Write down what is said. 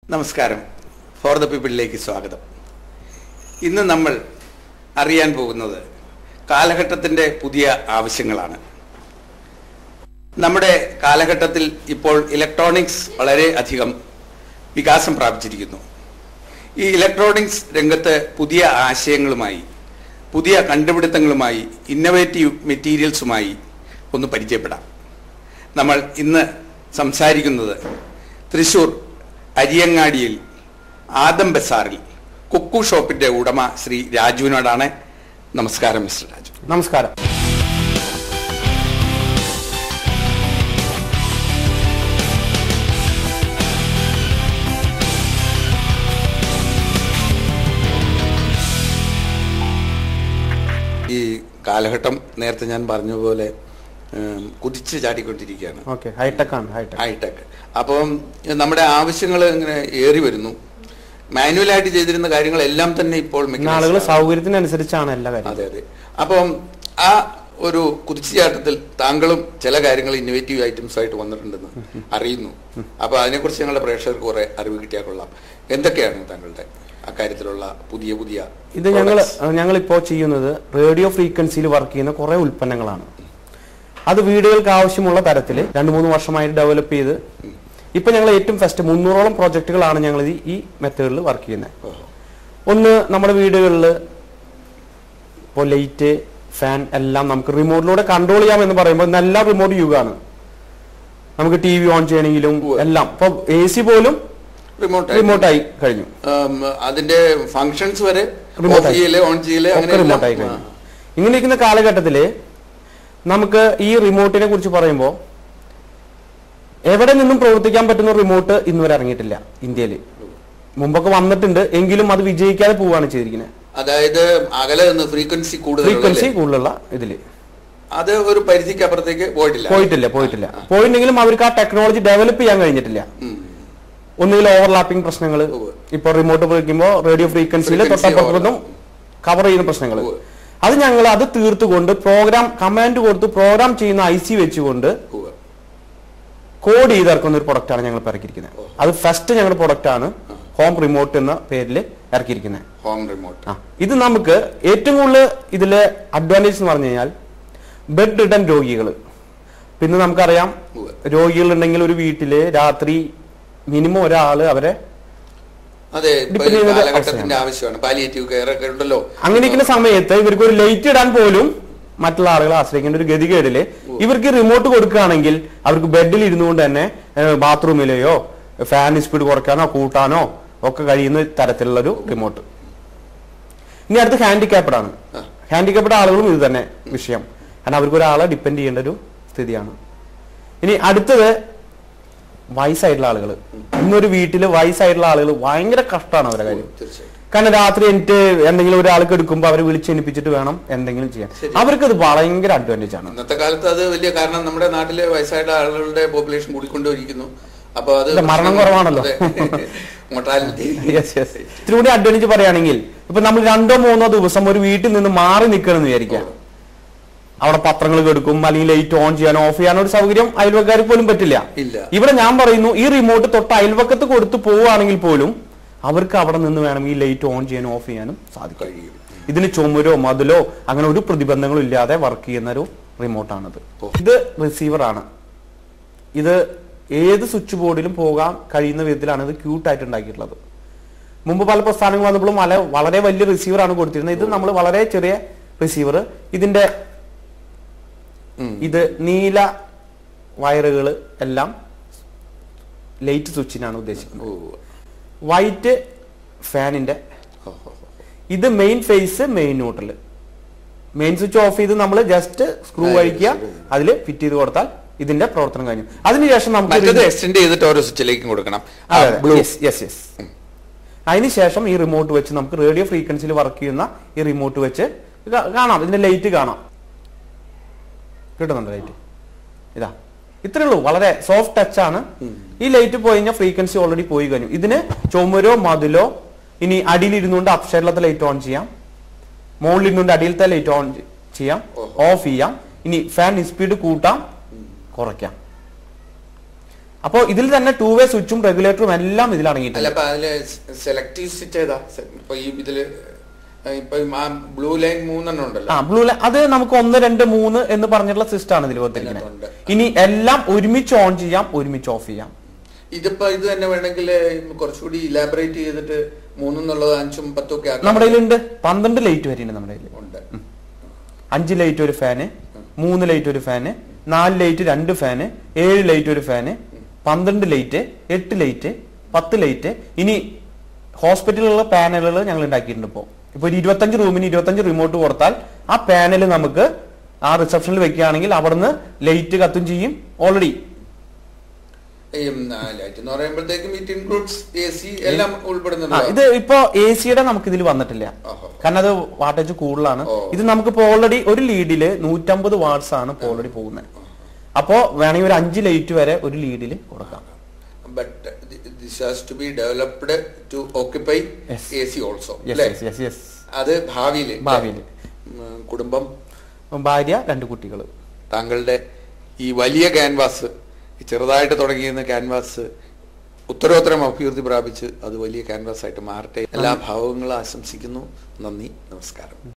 നമസ്കാരം for the പീപ്പിളിലേക്ക് സ്വാഗതം ഇന്ന് നമ്മൾ അറിയാൻ പോകുന്നത് കാലഘട്ടത്തിൻ്റെ പുതിയ ആവശ്യങ്ങളാണ് നമ്മുടെ കാലഘട്ടത്തിൽ ഇപ്പോൾ ഇലക്ട്രോണിക്സ് വളരെ അധികം വികാസം പ്രാപിച്ചിരിക്കുന്നു ഈ ഇലക്ട്രോണിക്സ് രംഗത്ത് പുതിയ ആശയങ്ങളുമായി പുതിയ കണ്ടുപിടുത്തങ്ങളുമായി ഇന്നവേറ്റീവ് മെറ്റീരിയൽസുമായി ഒന്ന് പരിചയപ്പെടാം നമ്മൾ ഇന്ന് സംസാരിക്കുന്നത് തൃശൂർ അരിയങ്ങാടിയിൽ ആദം ബസാറിൽ കുക്കു ഷോപ്പിന്റെ ഉടമ ശ്രീ രാജുവിനോടാണ് നമസ്കാരം മിസ്റ്റർ രാജു നമസ്കാരം ഈ കാലഘട്ടം നേരത്തെ ഞാൻ പറഞ്ഞ പോലെ ഉം, കുതിച്ച് ചാടിക്കൊണ്ടിരിക്കുകയാണ് ഓക്കെ ഹൈടെക് ആണ് ഹൈടെക് ഹൈടെക് അപ്പം നമ്മുടെ ആവശ്യങ്ങൾ ഇങ്ങനെ ഏറി വരുന്നു മാനുവലായിട്ട് ചെയ്തിരുന്ന കാര്യങ്ങളെല്ലാം തന്നെ ഇപ്പോൾ ഇന്ന് ആളുകൾ mechanized ആണ്. സൗകര്യത്തിനനുസരിച്ചാണ് എല്ലാ കാര്യം അതെ അതെ അപ്പം ആ ഒരു കുതിച്ചുചാട്ടത്തിൽ താങ്കളും ചില കാര്യങ്ങൾ ഇന്നോവേറ്റീവ് ഐറ്റംസ് ആയിട്ട് വന്നിട്ടുണ്ടെന്ന് അറിയുന്നു അപ്പൊ അതിനെക്കുറിച്ച് ഞങ്ങളുടെ പ്രേക്ഷകർക്ക് കുറെ അറിവ് കിട്ടിയാൽ കൊള്ളാം എന്തൊക്കെയാണ് താങ്കളുടെ അക്കാര്യത്തിലുള്ള പുതിയ പുതിയ ഇത് ഞങ്ങൾ products? ഞങ്ങൾ ഇപ്പോൾ ചെയ്യുന്നത് റേഡിയോ ഫ്രീക്വൻസിയിൽ വർക്ക് ചെയ്യുന്ന കുറെ ഉൽപ്പന്നങ്ങളാണ് അത് വീടുകൾക്ക് ആവശ്യമുള്ള തരത്തിൽ രണ്ട് മൂന്ന് വർഷമായിട്ട് ഡെവലപ്പ് ചെയ്ത് ഇപ്പൊ ഞങ്ങൾ ഏറ്റവും ഫസ്റ്റ് മുന്നൂറോളം പ്രോജക്റ്റുകളാണ് ഞങ്ങൾ ഈ- ഈ മെത്തേഡിൽ വർക്ക് ചെയ്യുന്നത് ഓഹോ. ഒന്ന് നമ്മുടെ വീടുകളിൽ ഇപ്പോൾ ലൈറ്റ് ഫാൻ എല്ലാം നമുക്ക് റിമോട്ടിലൂടെ കൺട്രോൾ ചെയ്യാം എന്ന് പറയുമ്പോൾ ഇന്ന് എല്ലാം റിമോട്ട് യുഗമാണ് നമുക്ക് ടി വി ഓൺ ചെയ്യണമെങ്കിലും ഉവ്വ്. എല്ലാം ഇപ്പൊ എ സി പോലും റിമോട്ട് റിമോട്ടായി കഴിഞ്ഞു ഉം, അതിന്റെ ഫങ്ഷൻസ് വരെ Remote ഓഫ് ആയി. ചെയ്യല് ഓൺ ചെയ്യല് ഒക്കെ അങ്ങനെ റിമോട്ടായി എല്ലാം. കഴിഞ്ഞു ഇങ്ങനെ ഇരിക്കുന്ന കാലഘട്ടത്തില് നമുക്ക് ഈ റിമോട്ടിനെ കുറിച്ച് പറയുമ്പോൾ എവിടെ നിന്നും പ്രവർത്തിക്കാൻ പറ്റുന്ന റിമോട്ട് ഇന്ന് വരെ ഇറങ്ങിയിട്ടില്ല ഇന്ത്യയിൽ മുമ്പൊക്കെ വന്നിട്ടുണ്ട് എങ്കിലും അത് വിജയിക്കാതെ പോവുകയാണ് ചെയ്തിരിക്കുന്നത് അതായത് അകലെ നിന്ന് ഫ്രീക്വൻസി കൂടുതൽ ഫ്രീക്വൻസി കൂടുതലുള്ള ഇതില് അത് ഒരു പരിധിക്ക് അപ്പുറത്തേക്ക് പോയിട്ടില്ല പോയിട്ടില്ല പോയിട്ടില്ല പോയിട്ടുണ്ടെങ്കിലും അവർക്ക് ആ ടെക്നോളജി ഡെവലപ്പ് ചെയ്യാൻ കഴിഞ്ഞിട്ടില്ല ഉം. ഒന്നുകിൽ ഓവർലാപ്പിംഗ് പ്രശ്നങ്ങൾ ഉവ്വ്. ഇപ്പോൾ റിമോട്ട് ഉപയോഗിക്കുമ്പോൾ റേഡിയോ ഫ്രീക്വൻസിയിൽ Frequency തൊട്ടപ്പുറത്തും കവർ ചെയ്യുന്ന പ്രശ്നങ്ങൾ ഉവ്വ്. അത് ഞങ്ങൾ അത് തീർത്തുകൊണ്ട് പ്രോഗ്രാം കമാൻഡ് കൊടുത്ത് പ്രോഗ്രാം ചെയ്യുന്ന ഐ സി വെച്ചുകൊണ്ട് ഉവ്വ്. കോഡ് ചെയ്ത് ഇറക്കുന്ന ഒരു പ്രൊഡക്റ്റ് ആണ് ഞങ്ങൾ ഇപ്പൊ ഇറക്കിയിരിക്കുന്നത് അത് ഫസ്റ്റ് ഞങ്ങളുടെ പ്രൊഡക്റ്റ് ആണ് ഹോം റിമോട്ട് എന്ന പേരിൽ ഇറക്കിയിരിക്കുന്നത് ഹോം റിമോട്ട് ആ ഇത് നമുക്ക് ഏറ്റവും കൂടുതൽ ഇതിലെ അഡ്വാൻറ്റേജ് എന്ന് പറഞ്ഞു കഴിഞ്ഞാൽ ബെഡ് റിട്ടൺ രോഗികൾ പിന്നെ നമുക്കറിയാം ഉവ്വ്. രോഗികൾ ഉണ്ടെങ്കിൽ ഒരു വീട്ടില് രാത്രി മിനിമം ഒരാള് അവരെ അതെ ഇപ്പൊ Depend ഈ ചെയ്യുന്നത് കാലഘട്ടത്തിന്റെ ആവശ്യമാണ് പാലിയേറ്റീവ് കെയർ ഒക്കെ ഉണ്ടല്ലോ അങ്ങനെ ഇരിക്കുന്ന സമയത്ത് ഇവർക്ക് ഒരു ലൈറ്റ് ഇടാൻ പോലും മറ്റുള്ള ആളുകളെ ആശ്രയിക്കേണ്ട ഒരു ഗതികേടില് ഇവർക്ക് റിമോട്ട് കൊടുക്കുകയാണെങ്കിൽ അവർക്ക് ബെഡിൽ ഇരുന്നുകൊണ്ട് തന്നെ ബാത്റൂമിലെയോ ഫാൻ സ്പീഡ് കുറയ്ക്കാനോ കൂട്ടാനോ ഒക്കെ കഴിയുന്ന തരത്തിലുള്ള ഒരു റിമോട്ട് ഇനി അടുത്ത് ഹാൻഡിക്യാപ്ഡ് ആണ് ആ. ഹാൻഡിക്യാപ്ഡ് ആളുകളും ഇത് തന്നെ വിഷയം കാരണം അവർക്ക് ഒരാളെ ഡിപ്പെൻഡ് ചെയ്യേണ്ട ഒരു സ്ഥിതിയാണ് ഇനി അടുത്തത് വയസ്സായിട്ടുള്ള ആളുകൾ ഇന്നൊരു വീട്ടിൽ വയസ്സായിട്ടുള്ള ആളുകൾ ഭയങ്കര കഷ്ടമാണ് അവരുടെ കാര്യം തീർച്ചയായിട്ടും കാരണം രാത്രി എനിക്ക് എന്തെങ്കിലും ഒരാൾക്ക് എടുക്കുമ്പോൾ അവർ വിളിച്ചെണിപ്പിച്ചിട്ട് വേണം എന്തെങ്കിലും ചെയ്യാൻ ശരി. അവർക്ക് അത് ഭയങ്കര അഡ്വാൻറ്റേജ് ആണ് ഇന്നത്തെ കാലത്ത് അത് വലിയ കാരണം നമ്മുടെ നാട്ടിലെ വയസ്സായിട്ട് ആളുകളുടെ പോപ്പുലേഷൻ കൂടിക്കൊണ്ടിരിക്കുന്നു അപ്പൊ അത് ഇല്ല, മരണം കുറവാണല്ലോ. മൊട്ടാലിറ്റി യെസ് യെസ് ഇത്തിരി കൂടി അഡ്വാൻറ്റേജ് പറയുകയാണെങ്കിൽ ഇപ്പൊ നമ്മൾ രണ്ടോ മൂന്നോ ദിവസം ഒരു വീട്ടിൽ നിന്ന് മാറി നിൽക്കണമെന്ന് വിചാരിക്കാം അവിടെ പത്രങ്ങൾ കെടുക്കും അല്ലെങ്കിൽ ലൈറ്റ് ഓൺ ചെയ്യാനോ ഓഫ് ചെയ്യാനോ ഒരു സൗകര്യം അയൽവക്കാർക്ക് പോലും പറ്റില്ല ഇല്ല. ഇവിടെ ഞാൻ പറയുന്നു ഈ റിമോട്ട് തൊട്ട് അയൽവക്കത്ത് കൊടുത്ത് പോവുകയാണെങ്കിൽ പോലും അവർക്ക് അവിടെ നിന്ന് വേണം ഈ ലൈറ്റ് ഓൺ ചെയ്യാനും ഓഫ് ചെയ്യാനും സാധിക്കും കഴിയും ഇതിന് ചുമരോ മതിലോ അങ്ങനെ ഒരു പ്രതിബന്ധങ്ങളും ഇല്ലാതെ വർക്ക് ചെയ്യുന്ന ഒരു റിമോട്ടാണിത് ഓ. ഇത് റിസീവർ ആണ് ഇത് ഏത് സ്വിച്ച് ബോർഡിലും പോകാൻ കഴിയുന്ന വിധത്തിലാണ് ഇത് ക്യൂട്ടായിട്ട് ഉണ്ടാക്കിയിട്ടുള്ളത് മുമ്പ് പല പ്രസ്ഥാനങ്ങൾ വന്നപ്പോഴും വളരെ വളരെ വലിയ റിസീവർ ആണ് കൊടുത്തിരുന്നത് ഇത് നമ്മൾ വളരെ ചെറിയ റിസീവർ ഇതിന്റെ ഉം. ഇത് നീല വയറുകൾ എല്ലാം ലൈറ്റ് സ്വിച്ചിനാണ് ഉദ്ദേശിക്കുന്നത് ഓ. വൈറ്റ് ഫാനിന്റെ ഓ, ഓ, ഓ. ഇത് main phase main neutral main switch off ചെയ്ത് നമ്മൾ ജസ്റ്റ് സ്ക്രൂ ആ, അഴിക്കുക ശരി. അതിൽ ഫിറ്റ് ചെയ്ത് കൊടുത്താൽ ഇതിന്റെ പ്രവർത്തനം കഴിഞ്ഞു അതിനുശേഷം മറ്റത് നമുക്ക് എക്സ്റ്റെൻഡ് ചെയ്തിട്ട് ഓരോ സ്വിച്ചിലേക്കും കൊടുക്കണം ആ, ബ്ലൂ യെസ് യെസ് യെസ് അതിനുശേഷം ഈ റിമോട്ട് വെച്ച് നമുക്ക് റേഡിയോ ഫ്രീക്വൻസിയിൽ വർക്ക് ചെയ്യുന്ന ഈ റിമോട്ട് വെച്ച് കാ- കാണാം ഇതിന്റെ ലൈറ്റ് കാണാം കിട്ടുന്നുണ്ട് ലൈറ്റ് ഇതാ ഇത്രേ ഉള്ളൂ വളരെ സോഫ്റ്റ് ടച്ച് ആണ് ഈ ലൈറ്റ് പോയി കഴിഞ്ഞാൽ ഫ്രീക്വൻസി ഓൾറെഡി പോയി കഴിഞ്ഞു ഇതിന് ചുമരോ മതിലോ ഇനി അടിയിൽ ഇരുന്നുകൊണ്ട് അപ്ഷേറിലത്തെ ലൈറ്റ് ഓൺ ചെയ്യാം മുകളിൽ ഇരുന്നുകൊണ്ട് അടിയിലത്തെ ലൈറ്റ് ഓൺ ചെയ്യാം ഓഫ് ചെയ്യാം ഇനി ഫാൻ സ്പീഡ് കൂട്ടാം കുറയ്ക്കാം അപ്പോൾ ഇതിൽ തന്നെ ടൂ വേ സ്വിച്ചും റെഗുലേറ്ററും എല്ലാം ഇതിൽ അടങ്ങിയിട്ടുണ്ട് അല്ല അപ്പൊ അതില് സെലക്ടീവ് സ്വിച്ച് ഏതാ Se- ഇപ്പൊ ഈ ഇതില് ഇപ്പൊ ആ ബ്ലൂ ലൈൻ മൂന്നെണ്ണം ഉണ്ടല്ലോ ആ ബ്ലൂ അത് നമുക്ക് ഒന്ന് രണ്ട് മൂന്ന് എന്ന് പറഞ്ഞിട്ടുള്ള സിസ്റ്റം ആണ് ഇതിൽ കൊടുത്തിരിക്കുന്നത് ഇതിനകത്തുണ്ട്. ഇനി എല്ലാം ഒരുമിച്ച് ഓൺ ചെയ്യാം ഒരുമിച്ച് ഓഫ് ചെയ്യാം ഇതിപ്പോ ഇത് തന്നെ വേണമെങ്കിൽ കുറച്ചുകൂടി ഇലാബറേറ്റ് ചെയ്തിട്ട് മൂന്നെന്നുള്ളത് അഞ്ചും പത്തും ഒക്കെ ആക്കാം. നമ്മുടെ കയ്യിലുണ്ട് പന്ത്രണ്ട് ലൈറ്റ് വരെയുണ്ട് നമ്മുടെ കയ്യിൽ ഉണ്ട് അഞ്ച് ലൈറ്റ് ഒരു ഫാന് മൂന്ന് ലൈറ്റ് ഒരു ഫാന് നാല് ലൈറ്റ് രണ്ട് ഫാന് ഏഴ് ലൈറ്റ് ഒരു ഫാന് പന്ത്രണ്ട് ലൈറ്റ് എട്ട് ലൈറ്റ് പത്ത് ലൈറ്റ് ഇനി ഹോസ്പിറ്റലിലുള്ള പാനലുകൾ ഞങ്ങൾ ഉണ്ടാക്കിയിട്ടുണ്ട് ഇപ്പോൾ ഇപ്പൊ ഒരു ഇരുപത്തഞ്ച് റൂമിന് ഇരുപത്തഞ്ച് റിമോട്ട് കൊടുത്താൽ ആ പാനൽ നമുക്ക് ആ റിസപ്ഷനിൽ വെക്കുകയാണെങ്കിൽ അവിടുന്ന് ലൈറ്റ് കത്തും ചെയ്യും ഓൾറെഡി ഈ ലൈറ്റ് എന്ന് പറയുമ്പോഴത്തേക്കും ഇറ്റ് ഇൻക്ലൂഡ്സ് എ സി എല്ലാം ആ ഉൾപ്പെടുന്നുണ്ട് ഇത് ഇപ്പോ എ സിയുടെ നമുക്ക് ഇതിൽ വന്നിട്ടില്ല ഓഹോ. കാരണം അത് വാട്ടേജ് കൂടുതലാണ് ഓ. ഇത് നമുക്കിപ്പോ ഓൾറെഡി ഒരു ലീഡില് നൂറ്റമ്പത് വാട്ട്സ് ആണ് ഇപ്പൊ ഓൾറെഡി പോകുന്നത് അപ്പോ വേണമെങ്കിൽ ഒരു അഞ്ച് ലൈറ്റ് വരെ ഒരു ലീഡിൽ കൊടുക്കാം but this has to be developed to occupy Yes. A C also yes yes yes yes അത് ഭാവിയിൽ ഭാവിയില്. കുടുംബം ഭാര്യ രണ്ട് കുട്ടികൾ താങ്കളുടെ ഈ വലിയ ക്യാൻവാസ് ഈ ചെറുതായിട്ട് തുടങ്ങിയിരുന്ന ക്യാൻവാസ് ഉത്തരോത്തരം അഭിവൃദ്ധി പ്രാപിച്ച് അത് വലിയ ക്യാൻവാസ് ആയിട്ട് മാറട്ടെ എല്ലാ ഭാവങ്ങളും ആശംസിക്കുന്നു നന്ദി നമസ്കാരം